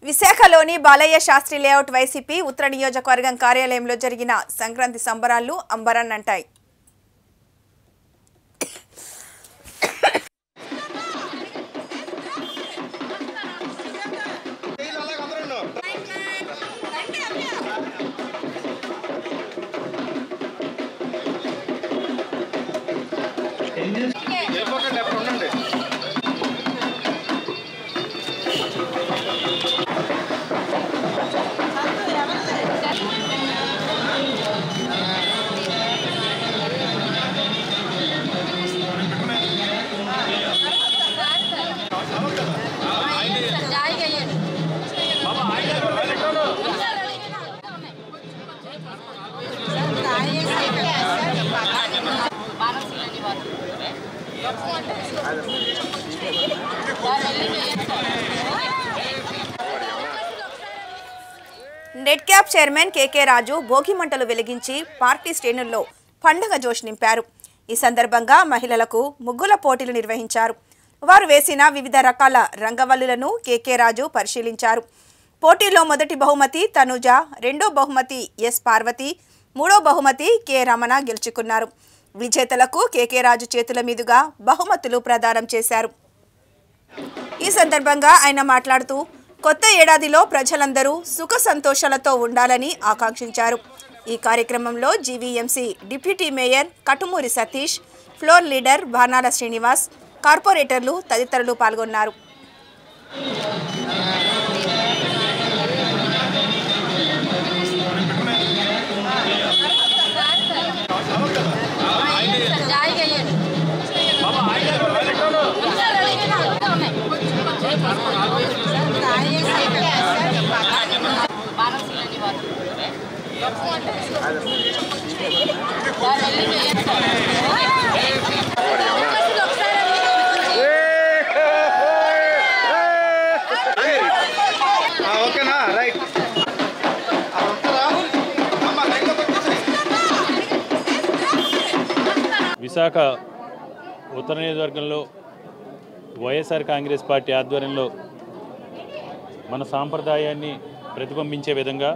విశాఖలోని Balayya Shastri layout YCP ఉత్తర నియోజకవర్గం కార్యాలయంలో జరిగిన సంక్రాంతి సంబరాలు అంబరాన్నంటాయి వెళ్ళిపోకండి ఎప్పుడు ఉండండి net cap chairman KK Raju Bhogi మంటలు వెలిగించి పార్టీ శ్రేణుల్లో పండుగ జోష్ నింపారు ఈ సందర్భంగా మహిళలకు ముగ్గుల పోటీలు నిర్వహించారు వారు వేసిన వివిధ రకాల రంగవల్లులను కేకే రాజు పరిశీలించారు పోటీలో మొదటి బహుమతి తనుజ రెండో బహుమతి ఎస్ పార్వతి మూడో బహుమతి కె రమణ గెలుచుకున్నారు విజేతలకు కేకే రాజు చేతుల మీదుగా బహుమతులు ప్రదానం చేశారు ఈ సందర్భంగా ఆయన మాట్లాడుతూ కొత్త ఏడాదిలో ప్రజలందరూ సుఖ సంతోషాలతో ఉండాలని ఆకాంక్షించారు ఈ కార్యక్రమంలో GVMC deputy mayor Katumuri Satish floor leader Banala Srinivas కార్పొరేటర్లు తదితరులు పాల్గొన్నారు ఆ, ఓకేనా రైట్ అక్కడ ఉంటారా అమ్మ లైన్లోకి వచ్చేసేయ్. విశాఖ ఉత్తర నియోజకవర్గంలో వైఎస్ఆర్ కాంగ్రెస్ పార్టీ ఆధ్వర్యంలో మన సాంప్రదాయాన్ని ప్రతిబింబించే విధంగా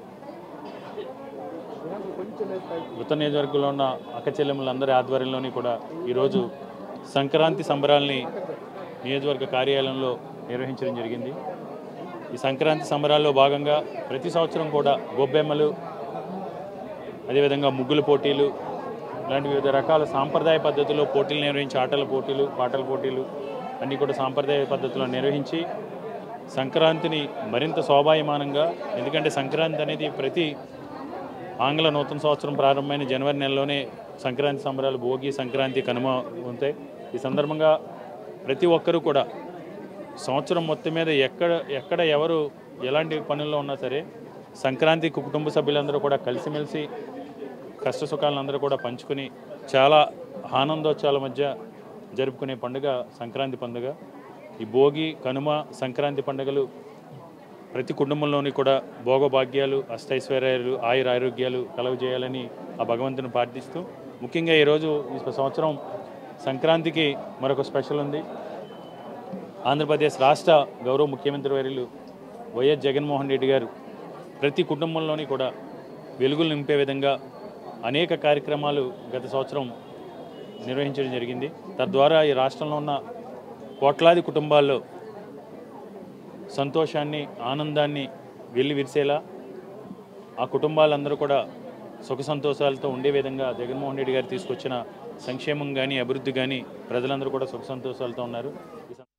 ఉత్తర నియోజకవర్గంలో ఉన్న అక్క చెల్లెములందరి ఆధ్వర్యంలోని కూడా ఈరోజు సంక్రాంతి సంబరాల్ని నియోజకవర్గ కార్యాలయంలో నిర్వహించడం జరిగింది ఈ సంక్రాంతి సంబరాల్లో భాగంగా ప్రతి సంవత్సరం కూడా గొబ్బెమ్మలు అదేవిధంగా ముగ్గుల పోటీలు ఇలాంటి వివిధ రకాల సాంప్రదాయ పద్ధతిలో పోటీలు నిర్వహించి ఆటల పోటీలు పాటల పోటీలు అన్నీ కూడా సాంప్రదాయ పద్ధతిలో నిర్వహించి సంక్రాంతిని మరింత శోభాయమానంగా ఎందుకంటే సంక్రాంతి అనేది ప్రతి ఆంగ్ల నూతన సంవత్సరం ప్రారంభమైన జనవరి నెలలోనే సంక్రాంతి సంబరాలు భోగి సంక్రాంతి కనుమ ఉంటాయి ఈ సందర్భంగా ప్రతి ఒక్కరూ కూడా సంవత్సరం మొత్తం మీద ఎక్కడ ఎక్కడ ఎవరు ఎలాంటి పనుల్లో ఉన్నా సరే సంక్రాంతి కుటుంబ సభ్యులందరూ కూడా కలిసిమెలిసి కష్ట సుఖాలందరూ కూడా పంచుకుని చాలా ఆనందోత్సవాల మధ్య జరుపుకునే పండుగ సంక్రాంతి పండుగ ఈ భోగి కనుమ సంక్రాంతి పండుగలు ప్రతి కుటుంబంలోని కూడా భోగభాగ్యాలు అష్టైశ్వర్యాలు ఆయుర ఆరోగ్యాలు కలుగజేయాలని ఆ భగవంతుని ప్రార్థిస్తూ ముఖ్యంగా ఈరోజు ఈ సంవత్సరం సంక్రాంతికి మరొక స్పెషల్ ఉంది ఆంధ్రప్రదేశ్ రాష్ట్ర గౌరవ ముఖ్యమంత్రి వర్యులు వైఎస్ జగన్మోహన్ రెడ్డి గారు ప్రతి కుటుంబంలోని కూడా వెలుగులు నింపే విధంగా అనేక కార్యక్రమాలు గత సంవత్సరం నిర్వహించడం జరిగింది తద్వారా ఈ రాష్ట్రంలో ఉన్న కోట్లాది కుటుంబాల్లో సంతోషాన్ని ఆనందాన్ని వెళ్ళి విరిసేలా ఆ కుటుంబాలందరూ కూడా సుఖ సంతోషాలతో ఉండే విధంగా జగన్మోహన్ రెడ్డి గారు తీసుకొచ్చిన సంక్షేమం కానీ అభివృద్ధి కానీ ప్రజలందరూ కూడా సుఖ సంతోషాలతో ఉన్నారు ఈ సం-